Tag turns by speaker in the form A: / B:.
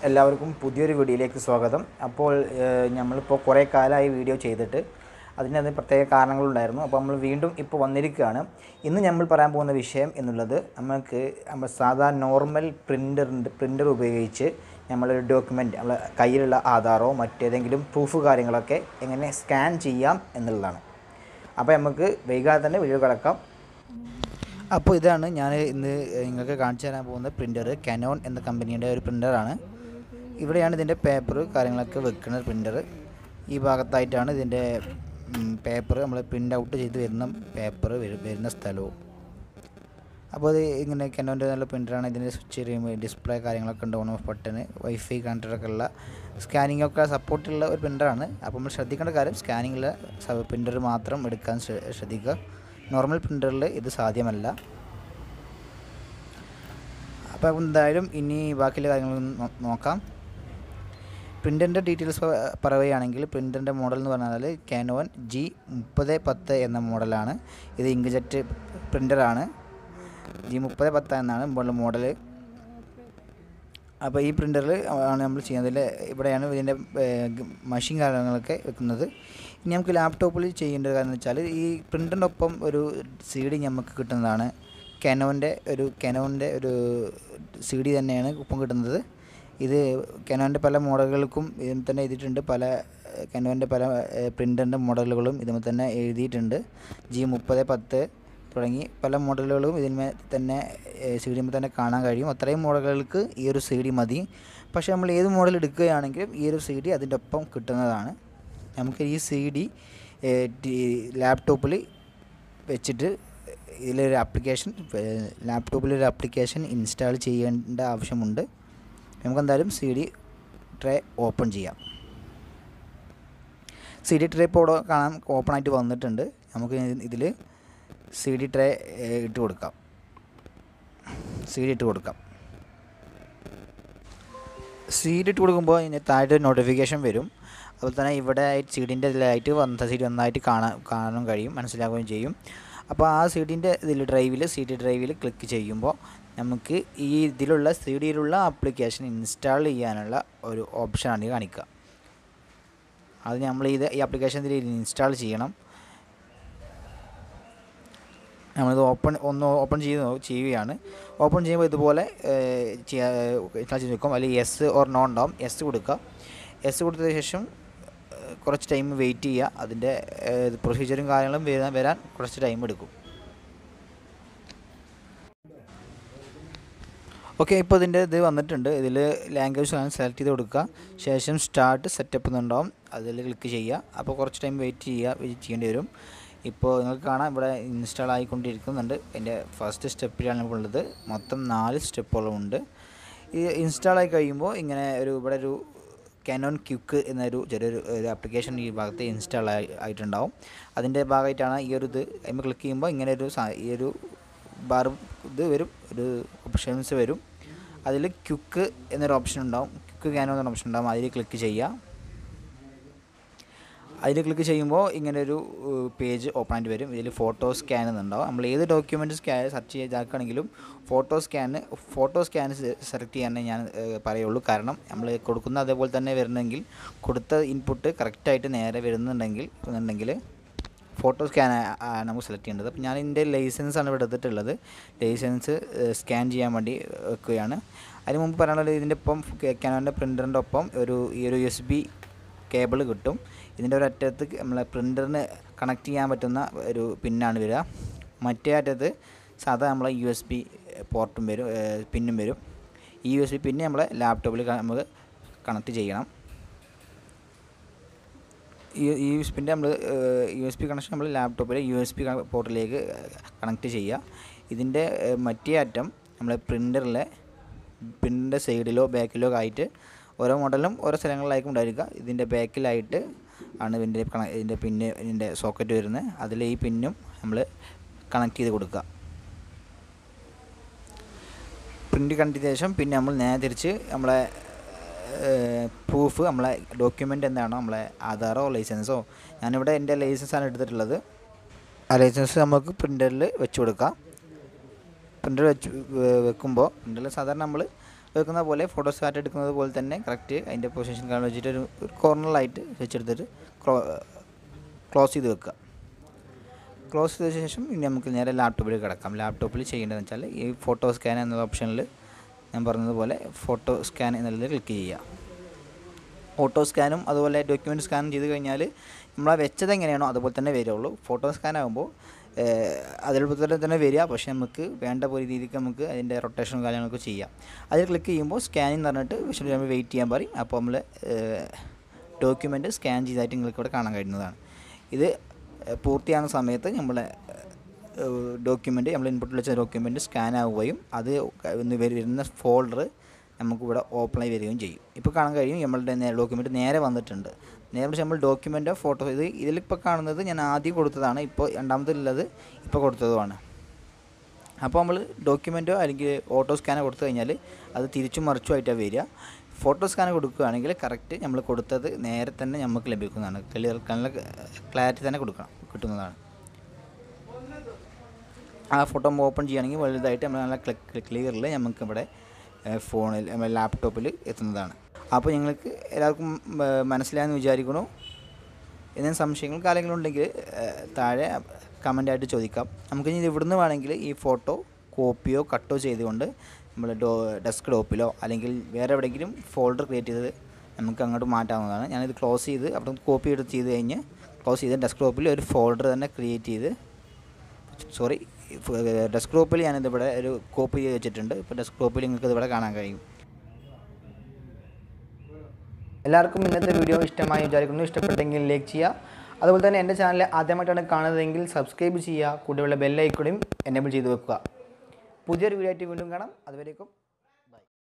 A: എല്ലാവർക്കും പുതിയൊരു വീഡിയോയിലേക്ക് സ്വാഗതം അപ്പോൾ ഏഹ്, നമ്മളിപ്പോൾ കുറേ കാലമായി വീഡിയോ ചെയ്തിട്ട് അതിന് അതിന് പ്രത്യേക കാരണങ്ങളുണ്ടായിരുന്നു അപ്പോൾ നമ്മൾ വീണ്ടും ഇപ്പോൾ വന്നിരിക്കുകയാണ് ഇന്ന് നമ്മൾ പറയാൻ പോകുന്ന വിഷയം എന്നുള്ളത് നമുക്ക് നമ്മൾ സാധാ നോർമൽ പ്രിൻ്ററിൻ്റെ പ്രിൻ്റർ ഉപയോഗിച്ച് നമ്മളൊരു ഡോക്യുമെൻറ്റ് നമ്മളെ കയ്യിലുള്ള ആധാറോ മറ്റേതെങ്കിലും പ്രൂഫ് കാര്യങ്ങളൊക്കെ എങ്ങനെ സ്കാൻ ചെയ്യാം എന്നുള്ളതാണ് അപ്പോൾ നമുക്ക് വൈകാതെ തന്നെ വീഡിയോ കിടക്കാം അപ്പോൾ ഇതാണ് ഞാൻ ഇന്ന് നിങ്ങൾക്ക് കാണിച്ചു തരാൻ പോകുന്ന പ്രിൻ്റർ കനോൺ എന്ന കമ്പനിയുടെ ഒരു പ്രിൻ്ററാണ് ഇവിടെയാണ് ഇതിൻ്റെ പേപ്പർ കാര്യങ്ങളൊക്കെ വെക്കുന്ന പ്രിൻ്റർ ഈ ഭാഗത്തായിട്ടാണ് ഇതിൻ്റെ പേപ്പർ നമ്മൾ പ്രിൻ്റ് ഔട്ട് ചെയ്ത് വരുന്ന പേപ്പർ വരുന്ന സ്ഥലവും അപ്പോൾ അത് ഇങ്ങനെ കനോൻ്റെ നല്ല പ്രിൻ്ററാണ് ഇതിൻ്റെ സ്വിച്ച് ചെയ്യുമ്പോൾ ഡിസ്പ്ലേ കാര്യങ്ങളൊക്കെ ഉണ്ട് ഓൺ ഓഫ് ബട്ടൺ വൈഫൈ കണക്ടറൊക്കെ ഉള്ള സ്കാനിങ് ഒക്കെ സപ്പോർട്ടുള്ള ഒരു പ്രിൻ്ററാണ് അപ്പോൾ നമ്മൾ ശ്രദ്ധിക്കേണ്ട കാര്യം സ്കാനിങ്ങിൽ പ്രിൻ്റർ മാത്രം എടുക്കാൻ ശ്ര- ശ്രദ്ധിക്കുക നോർമൽ പ്രിൻ്ററിൽ ഇത് സാധ്യമല്ല അപ്പോൾ എന്തായാലും ഇനി ബാക്കിയുള്ള കാര്യങ്ങൾ നോ- നോക്കാം പ്രിൻ്ററിൻ്റെ ഡീറ്റെയിൽസ് പ- പറയുകയാണെങ്കിൽ പ്രിൻ്ററിൻ്റെ മോഡൽ എന്ന് പറഞ്ഞാൽ കാനോൻ ജി മുപ്പത് പത്ത് എന്ന മോഡലാണ് ഇത് ഇങ്ക്ജെറ്റ് പ്രിൻ്ററാണ് ജി മുപ്പത് പത്ത് എന്നാണ് ഇപ്പോൾ മോഡൽ അപ്പോൾ ഈ പ്രിൻ്ററിൽ ആണ് നമ്മൾ ചെയ്യുന്നതിൽ ഇവിടെയാണ് ഇതിൻ്റെ മഷീൻ കാര്യങ്ങളൊക്കെ വെക്കുന്നത് ഇനി നമുക്ക് ലാപ്ടോപ്പിൽ ചെയ്യേണ്ട കാര്യം എന്ന് വെച്ചാൽ ഈ പ്രിൻ്ററിൻ്റെ ഒപ്പം ഒരു സി ഡി നമുക്ക് കിട്ടുന്നതാണ് കെനോൻ്റെ ഒരു കെനോൻ്റെ ഒരു സി ഡി തന്നെയാണ് ഒപ്പം കിട്ടുന്നത് ഇത് കെനോൻ്റെ പല മോഡലുകൾക്കും ഇതിൽ തന്നെ എഴുതിയിട്ടുണ്ട് പല കെനോൻ്റെ പല പ്രിൻ്ററിൻ്റെ മോഡലുകളും ഇതിൽ തന്നെ എഴുതിയിട്ടുണ്ട് ജി മുപ്പത് പത്ത് തുടങ്ങി പല മോഡലുകളും ഇതിന്മേൽ തന്നെ സി ഡി തന്നെ കാണാൻ കഴിയും അത്രയും മോഡലുകൾക്ക് ഈ ഒരു സി ഡി മതി പക്ഷേ നമ്മൾ ഏത് മോഡൽ എടുക്കുകയാണെങ്കിലും ഈ ഒരു സി ഡി അതിൻ്റെ ഒപ്പം കിട്ടുന്നതാണ് നമുക്ക് ഈ സി ഡി ലാപ്ടോപ്പിൽ വെച്ചിട്ട് ഇതിലൊരു ആപ്ലിക്കേഷൻ ലാപ്ടോപ്പിലൊരു ആപ്ലിക്കേഷൻ ഇൻസ്റ്റാൾ ചെയ്യേണ്ട ആവശ്യമുണ്ട് നമുക്ക് എന്തായാലും സി ഡി ട്രേ ഓപ്പൺ ചെയ്യാം സി ഡി ട്രേ ഇപ്പോൾ ഇവിടെ കാണാൻ ഓപ്പൺ ആയിട്ട് വന്നിട്ടുണ്ട് നമുക്ക് ഇതിൽ സി ഡി ട്രേ ഇട്ട് കൊടുക്കാം സി ഡി ഇട്ട് കൊടുക്കാം സി ഡി ഇട്ട് കൊടുക്കുമ്പോൾ ഇതിന് താഴെ ഒരു നോട്ടിഫിക്കേഷൻ വരും അതുപോലെ തന്നെ ഇവിടെ സി ഡിൻ്റെ ഇതിലായിട്ട് വന്ന സി ഡി ഒന്നായിട്ട് കാണാൻ കാണാൻ കഴിയും മനസ്സിലാക്കുകയും ചെയ്യും അപ്പോൾ ആ സി ഡിൻ്റെ ഇതിൽ ഡ്രൈവിൽ സി ഡി ഡ്രൈവിൽ ക്ലിക്ക് ചെയ്യുമ്പോൾ നമുക്ക് ഈ ഇതിലുള്ള സി ഡിയിലുള്ള ആപ്ലിക്കേഷൻ ഇൻസ്റ്റാൾ ചെയ്യാനുള്ള ഒരു ഓപ്ഷനാണ് ഈ കാണിക്കുക അത് നമ്മൾ ഇത് ഈ ആപ്ലിക്കേഷൻ ഇതിൽ ഇൻസ്റ്റാൾ ചെയ്യണം നമ്മളിത് ഓപ്പൺ ഒന്ന് ഓപ്പൺ ചെയ്ത് നോ- ചെയ്യുകയാണ് ഓപ്പൺ ചെയ്യുമ്പോൾ ഇതുപോലെ ഇൻസ്റ്റാൾ ചെയ്ത് വെക്കും അല്ലെങ്കിൽ എസ് ഓർ നോ ഉണ്ടാവും എസ് കൊടുക്കുക എസ് കൊടുത്തതിന് ശേഷം ഏഹ്, കുറച്ച് ടൈം വെയിറ്റ് ചെയ്യുക അതിൻ്റെ പ്രൊസീജിയറും കാര്യങ്ങളും വരാൻ വരാൻ കുറച്ച് ടൈം എടുക്കും ഓക്കെ ഇപ്പോൾ ഇതിൻ്റെ ഇത് വന്നിട്ടുണ്ട് ഇതിൽ ലാംഗ്വേജ് സെലക്ട് ചെയ്ത് കൊടുക്കുക ശേഷം സ്റ്റാർട്ട് സെറ്റപ്പ് എന്നുണ്ടാവും അതിൽ ക്ലിക്ക് ചെയ്യുക അപ്പോൾ കുറച്ച് ടൈം വെയിറ്റ് ചെയ്യുക വെയിറ്റ് ചെയ്യേണ്ടി വരും ഇപ്പോൾ നിങ്ങൾക്ക് കാണാം ഇവിടെ ഇൻസ്റ്റാൾ ആയിക്കൊണ്ടിരിക്കുന്നുണ്ട് അതിൻ്റെ ഫസ്റ്റ് സ്റ്റെപ്പിലാണ് ഇപ്പോൾ ഉള്ളത് മൊത്തം നാല് സ്റ്റെപ്പുകളുണ്ട് ഇത് ഇൻസ്റ്റാൾ ആയി കഴിയുമ്പോൾ ഇങ്ങനെ ഒരു ഇവിടെ ഒരു കാനോൺ ക്യുക്ക് എന്നൊരു ചെറിയൊരു ഒരു ആപ്ലിക്കേഷൻ ഈ ഭാഗത്ത് ഇൻസ്റ്റാൾ ആയി ആയിട്ടുണ്ടാവും അതിൻ്റെ ഭാഗമായിട്ടാണ് ഈ ഒരു ഇത് അതിൽ ക്ലിക്ക് ചെയ്യുമ്പോൾ ഇങ്ങനെ ഒരു സാ- ഈ ഒരു ബാർ ഇത് വരും ഒരു ഓപ്ഷൻസ് വരും അതിൽ ക്യുക്ക് എന്നൊരു ഓപ്ഷൻ ഉണ്ടാവും ക്യുക്ക് കാനോ എന്നൊരു ഓപ്ഷൻ ഉണ്ടാവും അതിൽ ക്ലിക്ക് ചെയ്യുക അതിൽ ക്ലിക്ക് ചെയ്യുമ്പോൾ ഇങ്ങനെ ഒരു പേജ് ഓപ്പൺ ആയിട്ട് വരും ഇതിൽ ഫോട്ടോ സ്കാൻ എന്നുണ്ടാവും നമ്മൾ ഏത് ഡോക്യുമെൻറ്റ് സ്കാൻ സെർച്ച് ചെയ്താക്കുകയാണെങ്കിലും photo scan photo scan select ചെയ്യാനേ ഞാൻ ഏഹ്, പറയുള്ളൂ കാരണം നമ്മൾ കൊടുക്കുന്ന അതേപോലെ തന്നെ വരുന്നെങ്കിൽ കൊടുത്ത ഇൻപുട്ട് കറക്റ്റായിട്ട് നേരെ വരുന്നുണ്ടെങ്കിൽ എന്നുണ്ടെങ്കിൽ ഫോട്ടോ സ്കാൻ നമുക്ക് സെലക്ട് ചെയ്യേണ്ടത് അപ്പോൾ ഞാൻ എൻ്റെ ലൈസൻസ് ആണ് ഇവിടെ എടുത്തിട്ടുള്ളത് ലൈസൻസ് സ്കാൻ ചെയ്യാൻ വേണ്ടി വെക്കുകയാണ് അതിന് മുമ്പ് പറയാനുള്ളത് ഇതിൻ്റെ ഒപ്പം കാനോൻ്റെ പ്രിൻ്ററിൻ്റെ ഒപ്പം ഒരു ഈ ഒരു യു എസ് ബി കേബിൾ കിട്ടും ഇതിൻ്റെ ഒരു അറ്റത്ത് നമ്മളെ പ്രിൻ്ററിന് കണക്ട് ചെയ്യാൻ പറ്റുന്ന ഒരു പിന്നാണ് വരിക മറ്റേ അറ്റത്ത് സാധാ നമ്മളെ യു എസ് ബി പോർട്ടും വരും പിന്നും വരും ഈ യു എസ് ബി പിന്നെ നമ്മളെ ലാപ്ടോപ്പിൽ നമുക്ക് കണക്ട് ചെയ്യണം ഈ ഈ യു എസ് പിൻ്റെ നമ്മൾ യു എസ് പി കണക്ഷൻ നമ്മൾ ലാപ്ടോപ്പിൽ യു എസ് പി പോർട്ടിലേക്ക് കണക്ട് ചെയ്യുക ഇതിൻ്റെ ഏഹ്, മറ്റേ അറ്റം നമ്മളെ പ്രിൻ്ററിലെ പ്രിൻ്റിൻ്റെ സൈഡിലോ ബാക്കിലോ ആയിട്ട് ഓരോ മോഡലും ഓരോ സ്ഥലങ്ങളിലായിരിക്കും ഉണ്ടായിരിക്കുക ഇതിൻ്റെ ബാക്കിലായിട്ട് ആണ് ഇതിൻ്റെ കണ ഇതിൻ്റെ പിന്ന് ഇതിൻ്റെ സോക്കറ്റ് വരുന്നത് അതിൽ ഈ പിന്നും നമ്മൾ കണക്ട് ചെയ്ത് കൊടുക്കുക പ്രിൻ്റ് കണ്ടതിന് ശേഷം പിന്നെ നമ്മൾ നേരെ തിരിച്ച് നമ്മളെ പ്രൂഫ് നമ്മളെ ഡോക്യുമെൻ്റ് എന്താണോ നമ്മളെ ആധാറോ ലൈസൻസോ ഞാനിവിടെ എൻ്റെ ലൈസൻസാണ് എടുത്തിട്ടുള്ളത് ആ ലൈസൻസ് നമുക്ക് പ്രിൻ്ററിൽ വെച്ച് കൊടുക്കാം പ്രിൻ്റർ വെച്ച് വെക്കുമ്പോൾ പ്രിൻ്ററിൽ സാധാരണ നമ്മൾ വെക്കുന്ന പോലെ ഫോട്ടോ സ്റ്റാറ്റ് എടുക്കുന്നത് പോലെ തന്നെ കറക്റ്റ് അതിൻ്റെ പൊസിഷൻ കാണാൻ വെച്ചിട്ട് ഒരു ഒരു കോർണറിലായിട്ട് വെച്ചെടുത്തിട്ട് ക്ലോസ് ചെയ്ത് വെക്കുക ക്ലോസ് ചെയ്ത ശേഷം ഇനി നമുക്ക് നേരെ ലാപ്ടോപ്പിൽ കിടക്കാം ലാപ്ടോപ്പിൽ ചെയ്യേണ്ടതെന്ന് വെച്ചാൽ ഈ ഫോട്ടോ സ്കാൻ എന്ന ഓപ്ഷനിൽ ഞാൻ പറഞ്ഞതുപോലെ ഫോട്ടോ സ്കാൻ എന്നുള്ളത് ക്ലിക്ക് ചെയ്യുക ഓട്ടോ സ്കാനും അതുപോലെ ഡോക്യുമെൻറ്റ് സ്കാനും ചെയ്ത് കഴിഞ്ഞാൽ നമ്മൾ ആ വെച്ചത് എങ്ങനെയാണോ അതുപോലെ തന്നെ വരുള്ളൂ ഫോട്ടോ സ്കാൻ ആകുമ്പോൾ അതിൽപോലെ തന്നെ വരിക പക്ഷേ നമുക്ക് വേണ്ട പോലെ രീതിക്ക് നമുക്ക് അതിൻ്റെ റൊട്ടേഷനും കാര്യങ്ങളൊക്കെ ചെയ്യാം അതിൽ ക്ലിക്ക് ചെയ്യുമ്പോൾ സ്കാനിങ് എന്ന് പറഞ്ഞിട്ട് വിഷ്ണു നമ്മൾ വെയിറ്റ് ചെയ്യാൻ പറയും അപ്പോൾ നമ്മൾ ഡോക്യുമെൻറ്റ് സ്കാൻ ചെയ്തായിട്ട് നിങ്ങൾക്ക് ഇവിടെ കാണാൻ കഴിയുന്നതാണ് ഇത് പൂർത്തിയാകുന്ന സമയത്ത് നമ്മളെ ഡോക്യുമെൻറ്റ് നമ്മൾ ഇൻപുട്ടിൽ വെച്ച ഡോക്യുമെൻറ്റ് സ്കാൻ ആവുകയും അത് ഒന്ന് വരുന്ന ഫോൾഡർ നമുക്കിവിടെ ഓപ്പണായി വരികയും ചെയ്യും ഇപ്പോൾ കാണാൻ കഴിയും നമ്മളുടെ ഡോക്യുമെൻറ്റ് നേരെ വന്നിട്ടുണ്ട് നേരെ പക്ഷേ നമ്മൾ ഡോക്യുമെൻറ്റോ ഫോട്ടോ ഇത് ഇതിലിപ്പോൾ കാണുന്നത് ഞാൻ ആദ്യം കൊടുത്തതാണ് ഇപ്പോൾ രണ്ടാമതിലുള്ളത് ഇപ്പോൾ കൊടുത്തതുമാണ് അപ്പോൾ നമ്മൾ ഡോക്യുമെൻറ്റോ അല്ലെങ്കിൽ ഓട്ടോ സ്കാനോ കൊടുത്തു കഴിഞ്ഞാൽ അത് തിരിച്ചും മറിച്ചുമായിട്ടാണ് വരിക ഫോട്ടോ സ്കാൻ കൊടുക്കുകയാണെങ്കിൽ കറക്റ്റ് നമ്മൾ കൊടുത്തത് നേരെ തന്നെ നമുക്ക് ലഭിക്കുന്നതാണ് ക്ലിയർ നല്ല ക്ലാരിറ്റി തന്നെ കൊടുക്കണം കിട്ടുന്നതാണ് ആ ഫോട്ടോ ഓപ്പൺ ചെയ്യുകയാണെങ്കിൽ വലുതായിട്ട് നമ്മൾ നല്ല ക്ലിയറിൽ നമുക്ക് ഇവിടെ ഫോണിൽ ലാപ്ടോപ്പിൽ എത്തുന്നതാണ് അപ്പോൾ നിങ്ങൾക്ക് എല്ലാവർക്കും മനസ്സിലായെന്ന് വിചാരിക്കണു എന്തെങ്കിലും സംശയങ്ങൾ കാര്യങ്ങളും ഉണ്ടെങ്കിൽ താഴെ കമൻ്റായിട്ട് ചോദിക്കാം നമുക്ക് ഇനി ഇവിടുന്ന് വേണമെങ്കിൽ ഈ ഫോട്ടോ കോപ്പിയോ കട്ടോ ചെയ്തുകൊണ്ട് നമ്മൾ ഡോ ഡെസ്ക് ടോപ്പിലോ അല്ലെങ്കിൽ വേറെ എവിടെയെങ്കിലും ഫോൾഡർ ക്രിയേറ്റ് ചെയ്ത് നമുക്ക് അങ്ങോട്ട് മാറ്റാവുന്നതാണ് ഞാനിത് ക്ലോസ് ചെയ്ത് അവിടെ കോപ്പി എടുത്ത് ചെയ്ത് കഴിഞ്ഞ് ക്ലോസ് ചെയ്ത് ഡെസ്ക് ടോപ്പിൽ ഒരു ഫോൾഡർ തന്നെ ക്രിയേറ്റ് ചെയ്ത് സോറി ഡെസ്ക് ടോപ്പിൽ ഞാനിത് ഇവിടെ ഒരു കോപ്പി ചെയ്ത് വെച്ചിട്ടുണ്ട് ഇപ്പോൾ ഡെസ്ക് ടോപ്പിൽ നിങ്ങൾക്ക് ഇതിവിടെ കാണാൻ കഴിയും എല്ലാവർക്കും ഇന്നത്തെ വീഡിയോ ഇഷ്ടമായി വിചാരിക്കുന്നു ഇഷ്ടപ്പെട്ടെങ്കിൽ ലൈക്ക് ചെയ്യുക അതുപോലെ തന്നെ എൻ്റെ ചാനൽ ആദ്യമായിട്ടാണ് കാണുന്നതെങ്കിൽ സബ്സ്ക്രൈബ് ചെയ്യുക കൂടെയുള്ള ബെല്ലൈക്കോടെയും എനേബിൾ ചെയ്ത് വെക്കുക പുതിയൊരു വീഡിയോ ആയിട്ട് വീണ്ടും കാണാം അതുവരേക്കും